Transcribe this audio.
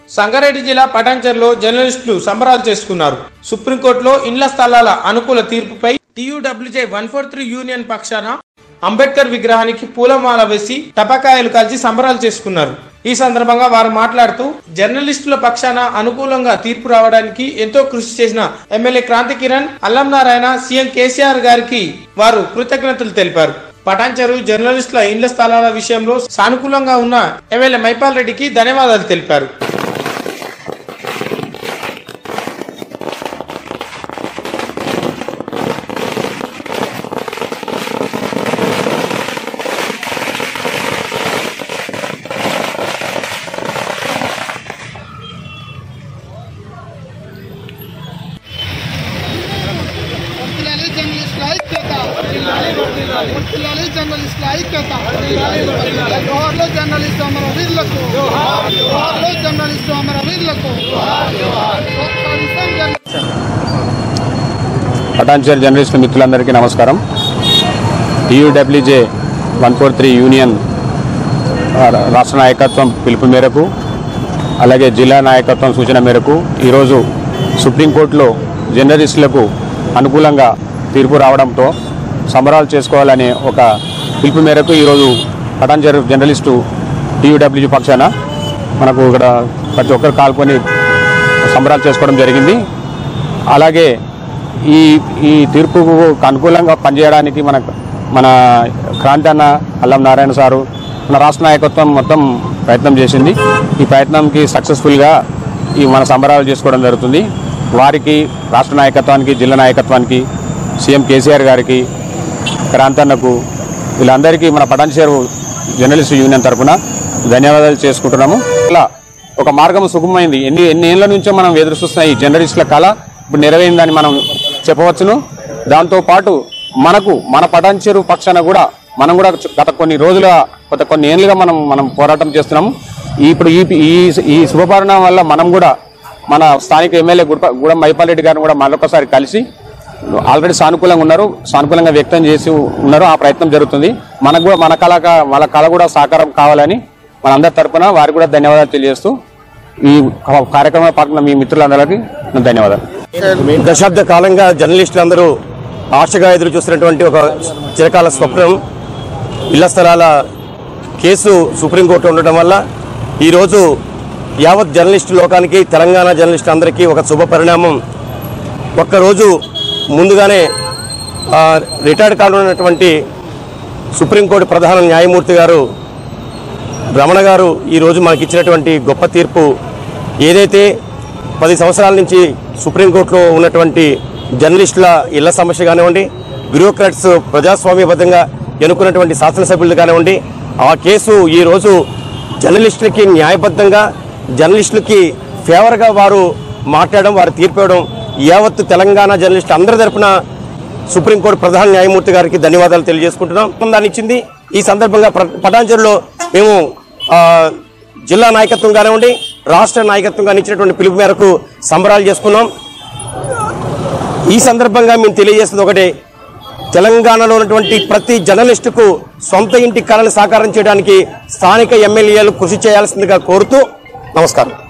సంగారెడ్డి జిల్లా పటాన్చర్లో జర్నలిస్టులు సంబరాలు చేసుకున్నారు సుప్రీంకోర్టులో ఇండ్ల స్థలాల అనుకూల తీర్పుపై TUWJ one four three union పక్షాన అంబేద్కర్ విగ్రహానికి పూలమాల వేసి టపాకాయలు కాల్చి సంబరాలు చేసుకున్నారు ఈ సందర్భంగా వారు మాట్లాడుతూ జర్నలిస్టుల పక్షాన అనుకూలంగా తీర్పు రావడానికి ఎంతో కృషి చేసిన ఎమ్మెల్యే క్రాంతి కిరణ్ అల్లం నారాయణ సీఎం కేసీఆర్ గారికి వారు కృతజ్ఞతలు తెలిపారు పటాన్చెరు జర్నలిస్టుల ఇండ్ల స్థలాల విషయంలో సానుకూలంగా ఉన్న ఎమ్మెల్యే మైపాల్ రెడ్డికి ధన్యవాదాలు తెలిపారు వర్తిల్లాలి జర్నలిస్టుల ఐక్యత వర్తిల్లాలి జర్నలిస్టుల ఐక్యత జోహార్లో జర్నలిస్టు అమర వీరులకు జోహార్లో జర్నలిస్టు అమర వీరులకు ప్రోత్సహిస్తాం జర్నలిస్టు పటాన్చేర్ జర్నలిస్టు మిత్రులందరికీ నమస్కారం TUWJ one four three union ఆ, రాష్ట్ర నాయకత్వం పిలుపు మేరకు అలాగే జిల్లా నాయకత్వం సూచన మేరకు ఈరోజు సుప్రీంకోర్టులో జర్నలిస్టులకు అనుకూలంగా తీర్పు రావడంతో సంబరాలు చేసుకోవాలనే ఒక పిలుపు మేరకు ఈరోజు పటాన్చేర్ జర్నలిస్టు టీయూడబ్ల్యూజీ పక్షాన మనకు ఇక్కడ ప్రతి ఒక్కరు కాల్కొని సంబరాలు చేసుకోవడం జరిగింది అలాగే ఈ ఈ తీర్పుకు అనుకూలంగా పనిచేయడానికి మన మన క్రాంతి అన్న అల్లం నారాయణ సారు మన రాష్ట్ర నాయకత్వం మొత్తం ప్రయత్నం చేసింది ఈ ప్రయత్నంకి సక్సెస్ఫుల్గా ఈ మన సంబరాలు చేసుకోవడం జరుగుతుంది వారికి రాష్ట్ర నాయకత్వానికి జిల్లా నాయకత్వానికి సీఎం కేసీఆర్ గారికి క్రాంతన్నకు వీళ్ళందరికీ మన పటాన్చేరు జర్నలిస్ట్ యూనియన్ తరఫున ధన్యవాదాలు చేసుకుంటున్నాము ఇలా ఒక మార్గం సుగమమైంది ఎన్ని ఎన్ని ఏళ్ళ నుంచో మనం ఎదురు చూస్తున్న ఈ జర్నలిస్టుల కళ ఇప్పుడు నెరవేరిందని మనం చెప్పవచ్చును దాంతో పాటు మనకు మన పటాన్చేరు పక్షాన కూడా మనం కూడా గత కొన్ని రోజుల గత కొన్ని ఏళ్ళుగా మనం మనం పోరాటం చేస్తున్నాము ఇప్పుడు ఈ ఈ ఈ శుభపరిణామం వల్ల మనం కూడా మన స్థానిక ఎమ్మెల్యే గుడ గూడెం మైపాల్ రెడ్డి గారిని కూడా మరొకసారి కలిసి ఆల్రెడీ సానుకూలంగా ఉన్నారు సానుకూలంగా వ్యక్తం చేసి ఉన్నారు ఆ ప్రయత్నం జరుగుతుంది మనకు కూడా మన కళ వాళ్ళ కళ కూడా సాకారం కావాలని మనందరి తరపున వారికి కూడా ధన్యవాదాలు తెలియజేస్తూ ఈ కార్యక్రమంలో పాల్గొన్న మీ మిత్రులందరికీ నా ధన్యవాదాలు దశాబ్ద కాలంగా జర్నలిస్టులు అందరూ ఆశగా ఎదురు చూస్తున్నటువంటి ఒక చిరకాల స్వప్నం ఇళ్ల స్థలాల కేసు సుప్రీంకోర్టు ఉండటం వల్ల ఈరోజు యావత్ జర్నలిస్టు లోకానికి తెలంగాణ జర్నలిస్టు అందరికీ ఒక శుభ పరిణామం ఒక్కరోజు ముందుగానే ఆ, రిటైర్డ్ కానున్నటువంటి సుప్రీంకోర్టు ప్రధాన న్యాయమూర్తి గారు రమణ గారు ఈరోజు మనకి ఇచ్చినటువంటి గొప్ప తీర్పు ఏదైతే పది సంవత్సరాల నుంచి సుప్రీంకోర్టులో ఉన్నటువంటి జర్నలిస్టుల ఇళ్ల సమస్య కానివ్వండి బ్యూరోక్రాట్స్ ప్రజాస్వామ్యబద్ధంగా ఎన్నుకున్నటువంటి శాసనసభ్యులు కానివ్వండి ఆ కేసు ఈరోజు జర్నలిస్టులకి న్యాయబద్ధంగా జర్నలిస్టులకి ఫేవర్గా వారు మాట్లాడడం వారు తీర్పు ఇవ్వడం యావత్తు తెలంగాణ జర్నలిస్టు అందరి తరపున సుప్రీంకోర్టు ప్రధాన న్యాయమూర్తి గారికి ధన్యవాదాలు తెలియజేసుకుంటున్నాం ఒప్పందాన్ని ఇచ్చింది ఈ సందర్భంగా ప్ర- పటాన్చెరులో మేము ఆ, జిల్లా నాయకత్వం కానివ్వండి రాష్ట్ర నాయకత్వం కానీ ఇచ్చినటువంటి పిలుపు మేరకు సంబరాలు చేసుకున్నాం ఈ సందర్భంగా మేము తెలియజేస్తుంది ఒకటే తెలంగాణలో ఉన్నటువంటి ప్రతి జర్నలిస్టుకు సొంత ఇంటి కళను సాకారం చేయడానికి స్థానిక ఎమ్మెల్యేలు కృషి చేయాల్సిందిగా కోరుతూ నమస్కారం